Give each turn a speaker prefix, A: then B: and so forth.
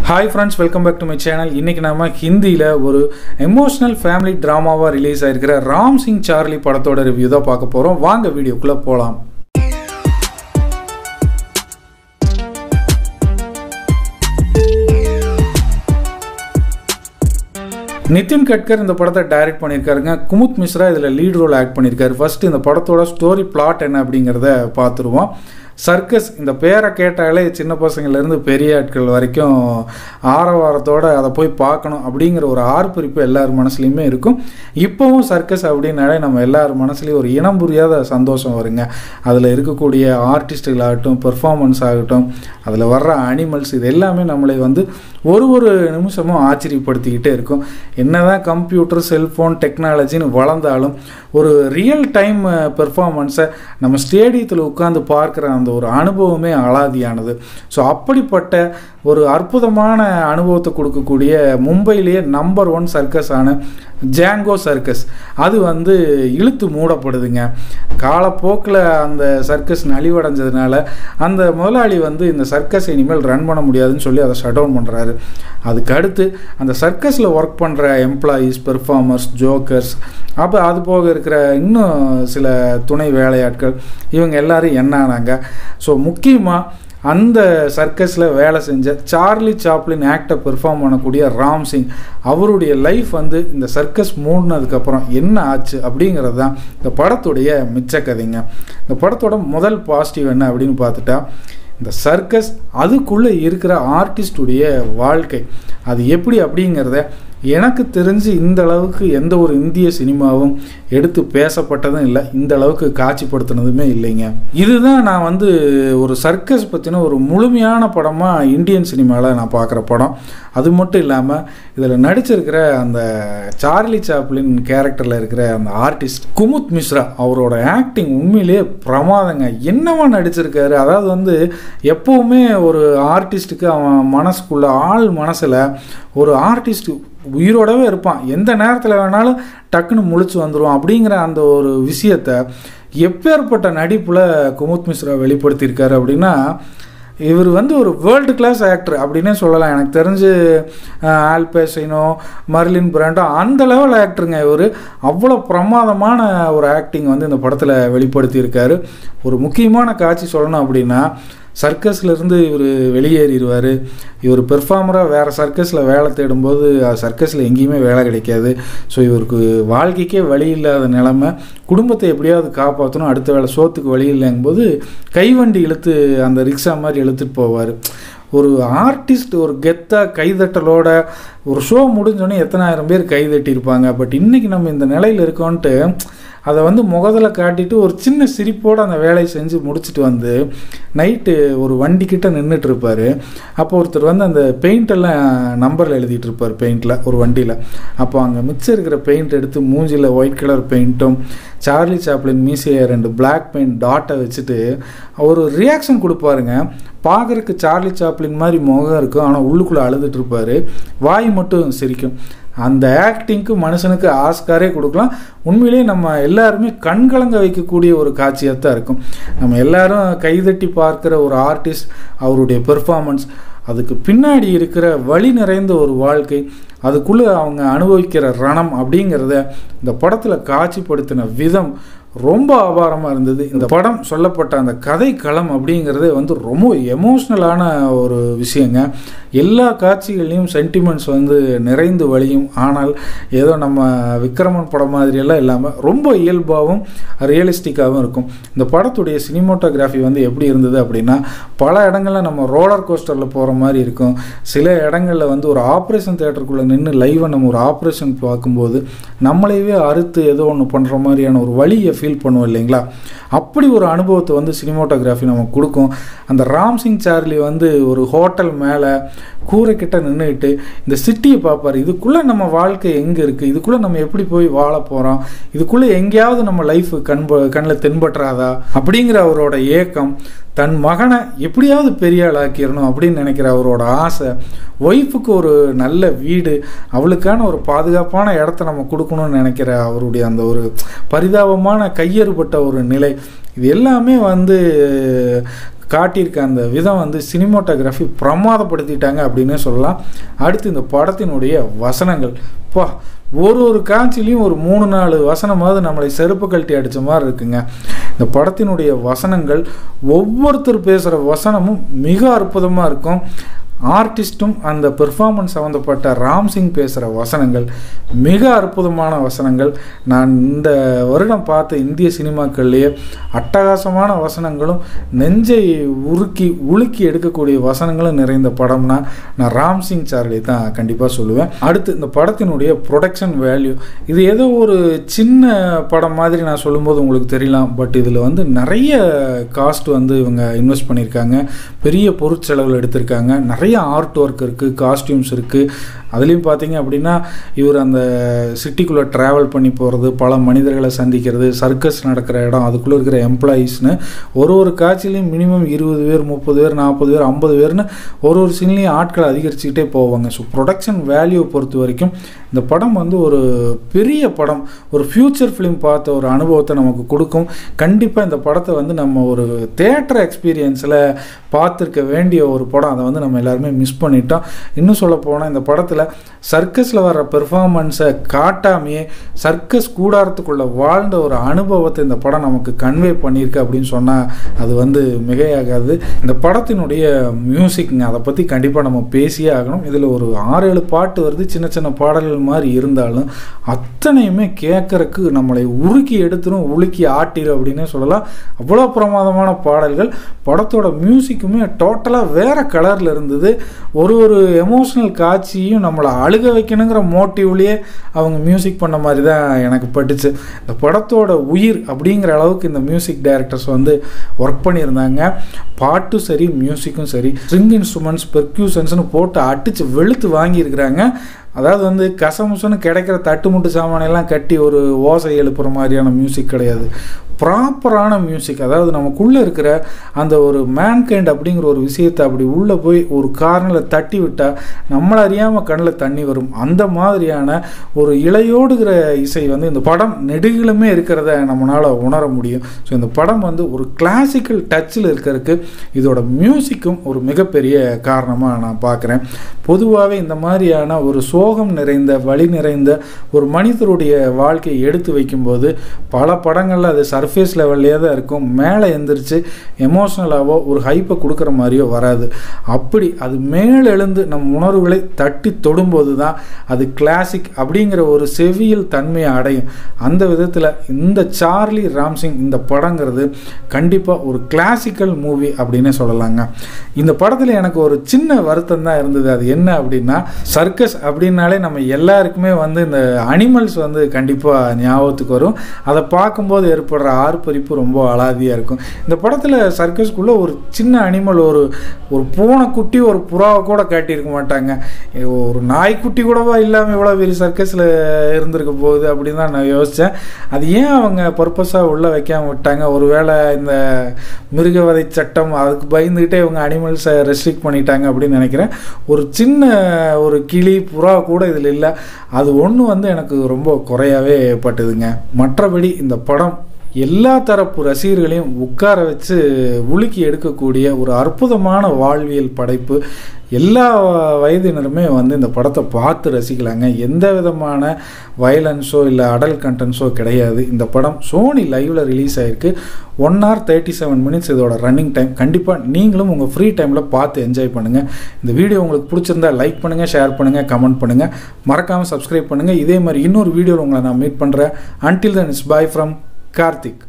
A: hi friends welcome back to my channel இன்றைக்கி நம்ம ஹிந்தியில் ஒரு எமோஷ்னல் ஃபேமிலி ட்ராமாவாக ரிலீஸ் ஆயிருக்கிற ராம் சிங் சார்லி படத்தோட ரிவ்யூ தான் பார்க்க போகிறோம் வாங்க வீடியோக்குள்ளே போகலாம் நிதின் கட்கர் இந்த படத்தை டைரக்ட் பண்ணியிருக்காருங்க குமுத் மிஸ்ரா இதில் லீட் ரோல் ஆக்ட் பண்ணியிருக்காரு ஃபர்ஸ்ட் இந்த படத்தோட ஸ்டோரி பிளாட் என்ன அப்படிங்கிறத பார்த்துருவோம் சர்க்கஸ் இந்த பேரை கேட்டாலே சின்ன பசங்கள்லேருந்து பெரிய ஆட்கள் வரைக்கும் ஆரவாரத்தோடு அதை போய் பார்க்கணும் அப்படிங்கிற ஒரு ஆர்ப்பரிப்பு எல்லார் மனசுலையுமே இருக்கும் இப்போவும் சர்க்கஸ் அப்படின்னாலே நம்ம எல்லார் மனசுலேயும் ஒரு இனம் புரியாத சந்தோஷம் வருங்க அதில் இருக்கக்கூடிய ஆர்டிஸ்ட்டுகள் ஆகட்டும் பெர்ஃபார்மன்ஸ் ஆகட்டும் அதில் வர்ற அனிமல்ஸ் இது எல்லாமே நம்மளை வந்து ஒரு ஒரு நிமிஷமும் ஆச்சரியப்படுத்திக்கிட்டே இருக்கும் என்னதான் கம்ப்யூட்டர் செல்ஃபோன் டெக்னாலஜின்னு வளர்ந்தாலும் ஒரு ரியல் டைம் பெர்ஃபார்மன்ஸை நம்ம ஸ்டேடியத்தில் உட்காந்து பார்க்குற அந்த ஒரு அனுபவமே அலாதியானது ஸோ அப்படிப்பட்ட ஒரு அற்புதமான அனுபவத்தை கொடுக்கக்கூடிய மும்பையிலேயே நம்பர் ஒன் சர்க்கஸான ஜாங்கோ சர்க்கஸ் அது வந்து இழுத்து மூடப்படுதுங்க காலப்போக்கில் அந்த சர்க்கஸ் நலிவடைஞ்சதுனால அந்த முதலாளி வந்து இந்த சர்க்கஸ் இனிமேல் ரன் பண்ண முடியாதுன்னு சொல்லி அதை ஷட் டவுன் பண்ணுறாரு அதுக்கு அடுத்து அந்த சர்க்கஸில் ஒர்க் பண்ணுற எம்ப்ளாயீஸ் பெர்ஃபார்மர்ஸ் ஜோக்கர்ஸ் அப்போ அது போக இருக்கிற இன்னும் சில துணை வேலையாட்கள் இவங்க எல்லாரும் என்ன ஆனாங்க ஸோ முக்கியமாக அந்த சர்க்கஸில் வேலை செஞ்ச சார்லி சாப்ளின் ஆக்டை பெர்ஃபார்ம் பண்ணக்கூடிய ராம் சிங் அவருடைய லைஃப் வந்து இந்த சர்க்கஸ் மூடினதுக்கப்புறம் என்ன ஆச்சு அப்படிங்கிறது தான் இந்த படத்துடைய மிச்ச கதைங்க இந்த படத்தோட முதல் பாசிட்டிவ் என்ன அப்படின்னு பார்த்துட்டா இந்த சர்க்கஸ் அதுக்குள்ளே இருக்கிற ஆர்டிஸ்டுடைய வாழ்க்கை அது எப்படி அப்படிங்கிறத எனக்கு தெரிஞ்சு இந்த அளவுக்கு எந்த ஒரு இந்திய சினிமாவும் எடுத்து பேசப்பட்டதும் இல்லை இந்த அளவுக்கு காட்சிப்படுத்தினதுமே இல்லைங்க இதுதான் நான் வந்து ஒரு சர்க்கஸ் பற்றின ஒரு முழுமையான படமாக இந்தியன் சினிமாவில் நான் பார்க்குற படம் அது மட்டும் இல்லாமல் இதில் நடிச்சிருக்கிற அந்த சார்லி சாப்ளின் கேரக்டரில் இருக்கிற அந்த ஆர்டிஸ்ட் குமுத் மிஸ்ரா அவரோட ஆக்டிங் உண்மையிலேயே பிரமாதங்க என்னவா நடிச்சிருக்காரு அதாவது வந்து எப்போவுமே ஒரு ஆர்டிஸ்ட்டுக்கு அவன் மனசுக்குள்ள ஆள் மனசில் ஒரு ஆர்டிஸ்ட் உயிரோடவே இருப்பான் எந்த நேரத்தில் வேணாலும் டக்குன்னு முழிச்சு வந்துடுவான் அப்படிங்கிற அந்த ஒரு விஷயத்தை எப்பேற்பட்ட நடிப்பில் குமுத் மிஸ்ரா வெளிப்படுத்தியிருக்காரு அப்படின்னா இவர் வந்து ஒரு வேர்ல்டு கிளாஸ் ஆக்டர் அப்படின்னே சொல்லலாம் எனக்கு தெரிஞ்சு ஆல்பேசினோ மர்லின் பிராண்டோ அந்த லெவல் ஆக்டருங்க இவர் அவ்வளோ பிரமாதமான ஒரு ஆக்டிங் வந்து இந்த படத்தில் வெளிப்படுத்தியிருக்காரு ஒரு முக்கியமான காட்சி சொல்லணும் அப்படின்னா சர்க்கஸ்லேருந்து இவர் வெளியேறிடுவார் இவர் பெர்ஃபார்மராக வேறு சர்க்கஸில் வேலை தேடும்போது சர்க்கஸில் எங்கேயுமே வேலை கிடைக்காது ஸோ இவருக்கு வாழ்க்கைக்கே வழி இல்லாத நிலமை குடும்பத்தை எப்படியாவது காப்பாற்றணும் அடுத்த வேலை சோத்துக்கு வழி இல்லைங்கும்போது கைவண்டி இழுத்து அந்த ரிக்ஷா மாதிரி இழுத்துட்டு போவார் ஒரு ஆர்டிஸ்ட் ஒரு கெத்தாக கைதட்டலோட ஒரு ஷோ முடிஞ்சோடனே எத்தனாயிரம் பேர் கைதட்டியிருப்பாங்க பட் இன்றைக்கி நம்ம இந்த நிலையில் இருக்கோன்ட்டு அதை வந்து முகத்தில் காட்டிட்டு ஒரு சின்ன சிரிப்போடு அந்த வேலையை செஞ்சு முடிச்சுட்டு வந்து நைட்டு ஒரு வண்டிக்கிட்ட நின்றுட்டு இருப்பார் அப்போ ஒருத்தர் வந்து அந்த பெயிண்டெல்லாம் நம்பரில் எழுதிட்டு இருப்பார் பெயிண்டில் ஒரு வண்டியில் அப்போ அங்கே மிச்சம் இருக்கிற பெயிண்ட் எடுத்து மூஞ்சியில் ஒயிட் கலர் பெயிண்ட்டும் சார்லி சாப்ளின் மீசையை ரெண்டு பிளாக் பெயிண்ட் டாட்டை வச்சுட்டு ஒரு ரியாக்ஷன் கொடுப்பாருங்க பார்க்குறக்கு சார்லி சாப்ளின் மாதிரி முகம் இருக்கும் ஆனால் உள்ளுக்குள்ளே அழுதுட்டு இருப்பார் வாய் மட்டும் சிரிக்கும் அந்த ஆக்டிங்க்கு மனுஷனுக்கு ஆஸ்காரே கொடுக்கலாம் உண்மையிலேயே நம்ம எல்லாருமே கண்கலங்க வைக்கக்கூடிய ஒரு காட்சியாக தான் இருக்கும் நம்ம எல்லாரும் கைதட்டி பார்க்குற ஒரு ஆர்டிஸ்ட் அவருடைய பெர்ஃபார்மன்ஸ் அதுக்கு பின்னாடி இருக்கிற வழி நிறைந்த ஒரு வாழ்க்கை அதுக்குள்ளே அவங்க அனுபவிக்கிற ரணம் அப்படிங்கிறத இந்த படத்தில் காட்சிப்படுத்தின விதம் ரொம்ப அபாரமாக இருந்தது இந்த படம் சொல்லப்பட்ட அந்த கதை களம் அப்படிங்கிறதே வந்து ரொம்ப எமோஷ்னலான ஒரு விஷயங்க எல்லா காட்சிகள்லையும் சென்டிமெண்ட்ஸ் வந்து நிறைந்து வழியும் ஆனால் ஏதோ நம்ம விக்ரமன் படம் மாதிரியெல்லாம் இல்லாமல் ரொம்ப இயல்பாகவும் ரியலிஸ்டிக்காகவும் இருக்கும் இந்த படத்துடைய சினிமோட்டோகிராஃபி வந்து எப்படி இருந்தது அப்படின்னா பல இடங்களில் நம்ம ரோலர் கோஸ்டரில் போகிற மாதிரி இருக்கும் சில இடங்களில் வந்து ஒரு ஆப்ரேஷன் தேட்டருக்குள்ளே நின்று லைவை நம்ம ஒரு ஆப்ரேஷன் பார்க்கும்போது நம்மளையவே அறுத்து ஏதோ ஒன்று பண்ணுற மாதிரியான ஒரு வழியை ஃபீல் பண்ணுவோம் இல்லைங்களா அப்படி ஒரு அனுபவத்தை வந்து சினிமோட்டோகிராஃபி நமக்கு கொடுக்கும் அந்த ராம் சிங் சார்லி வந்து ஒரு ஹோட்டல் மேலே கூரை கிட்ட நின்றுக்கிட்டு இந்த சிட்டியை பார்ப்பார் இதுக்குள்ளே நம்ம வாழ்க்கை எங்கே இருக்குது இதுக்குள்ளே நம்ம எப்படி போய் வாழ போகிறோம் இதுக்குள்ளே எங்கேயாவது நம்ம லைஃப் கண் கண்ணில் தென்பற்றாதா அப்படிங்கிற அவரோட ஏக்கம் தன் மகனை எப்படியாவது பெரிய ஆளாக்கிடணும் அப்படின்னு நினைக்கிற அவரோட ஆசை ஒய்ஃபுக்கு ஒரு நல்ல வீடு அவளுக்கான ஒரு பாதுகாப்பான இடத்த நம்ம கொடுக்கணும்னு நினைக்கிற அவருடைய அந்த ஒரு பரிதாபமான கையறுபட்ட ஒரு நிலை இது எல்லாமே வந்து காட்டியிருக்க அந்த விதம் வந்து சினிமோட்டோகிராஃபி பிரமாதப்படுத்திட்டாங்க அப்படின்னு சொல்லலாம் அடுத்து இந்த படத்தினுடைய வசனங்கள் பா ஒரு ஒரு காட்சிலையும் ஒரு மூணு நாலு வசனமாவது நம்மளை செருப்பு கழட்டி அடித்த மாதிரி இருக்குங்க இந்த படத்தினுடைய வசனங்கள் ஒவ்வொருத்தர் பேசுகிற வசனமும் மிக அற்புதமாக இருக்கும் ஆர்டிஸ்ட்டும் அந்த பெர்ஃபார்மன்ஸ் சம்மந்தப்பட்ட ராம் சிங் பேசுகிற வசனங்கள் மிக அற்புதமான வசனங்கள் நான் இந்த வருடம் பார்த்த இந்திய சினிமாக்கள்லேயே அட்டகாசமான வசனங்களும் நெஞ்சை உருக்கி உலுக்கி எடுக்கக்கூடிய வசனங்களும் நிறைந்த படம்னா நான் ராம் சிங் சார்லி தான் கண்டிப்பாக சொல்லுவேன் அடுத்து இந்த படத்தினுடைய ப்ரொடக்ஷன் வேல்யூ இது ஏதோ ஒரு சின்ன படம் மாதிரி நான் சொல்லும்போது உங்களுக்கு தெரியலாம் பட் இதில் வந்து நிறைய காஸ்ட் வந்து இவங்க இன்வெஸ்ட் பண்ணியிருக்காங்க பெரிய பொருட்செலவில் எடுத்திருக்காங்க நிறைய ஆர்ட் ஒர்க் இருக்குது காஸ்டியூம்ஸ் இருக்குது அதுலேயும் பார்த்தீங்க அப்படின்னா இவர் அந்த சிட்டிக்குள்ளே ட்ராவல் பண்ணி போகிறது பல மனிதர்களை சந்திக்கிறது சர்க்கஸ் நடக்கிற இடம் அதுக்குள்ளே இருக்கிற எம்ப்ளாயீஸ்னு ஒரு ஒரு காட்சிலையும் மினிமம் இருபது பேர் முப்பது பேர் நாற்பது பேர் ஐம்பது பேர்னு ஒரு ஒரு சீன்லேயும் ஆட்களை அதிகரிச்சுக்கிட்டே போவாங்க ஸோ ப்ரொடக்ஷன் வேல்யூ பொறுத்த வரைக்கும் இந்த படம் வந்து ஒரு பெரிய படம் ஒரு ஃப்யூச்சர் ஃபிலிம் பார்த்த ஒரு அனுபவத்தை நமக்கு கொடுக்கும் கண்டிப்பாக இந்த படத்தை வந்து நம்ம ஒரு தேட்டர் எக்ஸ்பீரியன்ஸில் பார்த்துருக்க வேண்டிய ஒரு படம் அதை வந்து நம்ம எல்லாருமே மிஸ் பண்ணிட்டோம் இன்னும் சொல்ல போனால் இந்த படத்தில் சர்க்கஸில் வர்ற பெர்ஃபார்மன்ஸை காட்டாமையே சர்க்கஸ் கூடாரத்துக்குள்ளே வாழ்ந்த ஒரு அனுபவத்தை இந்த படம் நமக்கு கன்வே பண்ணியிருக்கு அப்படின்னு சொன்னால் அது வந்து மிகையாகாது இந்த படத்தினுடைய மியூசிக்ங்க அதை பற்றி கண்டிப்பாக நம்ம பேசியே ஆகணும் இதில் ஒரு ஆறு ஏழு பாட்டு வருது சின்ன சின்ன பாடல்கள் மாதிரி இருந்தாலும் அத்தனையுமே கேட்கறக்கு நம்மளை உருக்கி எடுத்துரும் உலுக்கி ஆட்டிரும் அப்படின்னே சொல்லலாம் அவ்வளோ பிரமாதமான பாடல்கள் படத்தோட மியூசிக்குமே டோட்டலாக வேறு கலரில் இருந்தது ஒரு ஒரு எமோஷ்னல் காட்சியும் நம்மளை அழுக வைக்கணுங்கிற மோட்டிவ்லேயே அவங்க மியூசிக் பண்ண மாதிரி தான் எனக்கு பட்டுச்சு இந்த படத்தோட உயிர் அப்படிங்கிற அளவுக்கு இந்த மியூசிக் டைரக்டர்ஸ் வந்து ஒர்க் பண்ணியிருந்தாங்க பாட்டும் சரி மியூசிக்கும் சரி ஸ்ட்ரிங் இன்ஸ்ட்ருமெண்ட்ஸ் பெர்க்யூஷன்ஸ்னு போட்டு அடித்து வெளுத்து வாங்கியிருக்கிறாங்க அதாவது வந்து கசமுசன்னு கிடைக்கிற தட்டுமுட்டு சாமானையெல்லாம் கட்டி ஒரு ஓசை எழுப்புற மாதிரியான மியூசிக் கிடையாது ப்ராப்பரான மியூசிக் அதாவது நமக்குள்ளே இருக்கிற அந்த ஒரு மேன்கைண்ட் அப்படிங்கிற ஒரு விஷயத்தை அப்படி உள்ளே போய் ஒரு கார்னில் தட்டி விட்டால் நம்மளை அறியாமல் கண்ணில் தண்ணி வரும் அந்த மாதிரியான ஒரு இலையோடுகிற இசை வந்து இந்த படம் நெடுகிலுமே இருக்கிறத நம்மளால் உணர முடியும் ஸோ இந்த படம் வந்து ஒரு கிளாசிக்கல் டச்சில் இருக்கிறதுக்கு இதோட மியூசிக்கும் ஒரு மிகப்பெரிய காரணமாக நான் பார்க்குறேன் பொதுவாகவே இந்த மாதிரியான ஒரு சோகம் நிறைந்த வழி நிறைந்த ஒரு மனிதருடைய வாழ்க்கையை எடுத்து வைக்கும்போது பல படங்களில் அது சர்ஃபேஸ் லெவல்லே தான் இருக்கும் மேலே எந்திரிச்சு எமோஷ்னலாகவோ ஒரு ஹைப்பை கொடுக்குற மாதிரியோ வராது அப்படி அது மேலெழுந்து நம் உணர்வுகளை தட்டி தொடும்போது தான் அது கிளாசிக் அப்படிங்கிற ஒரு செவியல் தன்மையை அடையும் அந்த விதத்தில் இந்த சார்லி ராம்சிங் இந்த படங்கிறது கண்டிப்பாக ஒரு கிளாசிக்கல் மூவி அப்படின்னு சொல்லலாங்க இந்த படத்தில் எனக்கு ஒரு சின்ன வருத்தம் தான் இருந்தது அது என்ன அப்படின்னா சர்க்கஸ் அப்படின்னாலே நம்ம எல்லாருக்குமே வந்து இந்த அனிமல்ஸ் வந்து கண்டிப்பாக ஞாபகத்துக்கு வரும் அதை பார்க்கும்போது ஏற்படுற ஆர்ப்பரிப்பு ரொம்ப அலாதியாக இருக்கும் இந்த படத்தில் சர்க்கஸ்க்குள்ளே ஒரு சின்ன அனிமல் ஒரு ஒரு பூனைக்குட்டி ஒரு புறாவை கூட காட்டியிருக்க மாட்டாங்க ஒரு நாய்க்குட்டி கூடவா இல்லாமல் இவ்வளோ பெரிய சர்க்கஸில் இருந்திருக்க போகுது அப்படின்னு தான் நான் யோசித்தேன் அது ஏன் அவங்க பர்பஸாக உள்ளே வைக்காமல் விட்டாங்க ஒருவேளை இந்த மிருகவதை சட்டம் அதுக்கு பயந்துக்கிட்டே இவங்க அனிமல்ஸை ரெஸ்ட்ரிக்ட் பண்ணிட்டாங்க அப்படின்னு நினைக்கிறேன் ஒரு சின்ன ஒரு கிளி புறா கூட இதில் இல்லை அது ஒன்று வந்து எனக்கு ரொம்ப குறையாவே பட்டுதுங்க மற்றபடி இந்த படம் எல்லா தரப்பு ரசிகர்களையும் உட்கார வச்சு உலுக்கி எடுக்கக்கூடிய ஒரு அற்புதமான வாழ்வியல் படைப்பு எல்லா வயதினருமே வந்து இந்த படத்தை பார்த்து ரசிக்கலாங்க எந்த விதமான வயலன்ஸோ இல்லை அடல் கண்டென்ட்ஸோ கிடையாது இந்த படம் சோனி லைவில் ரிலீஸ் ஆகிருக்கு one hour thirty seven minutes இதோட ரன்னிங் டைம் கண்டிப்பாக நீங்களும் உங்கள் ஃப்ரீ டைமில் பார்த்து என்ஜாய் பண்ணுங்கள் இந்த வீடியோ உங்களுக்கு பிடிச்சிருந்தா லைக் பண்ணுங்கள் ஷேர் பண்ணுங்கள் கமெண்ட் பண்ணுங்கள் மறக்காமல் சப்ஸ்கிரைப் பண்ணுங்கள் இதே மாதிரி இன்னொரு வீடியோவில் உங்களை நான் மீட் பண்ணுறேன் until then it's bye from Karthik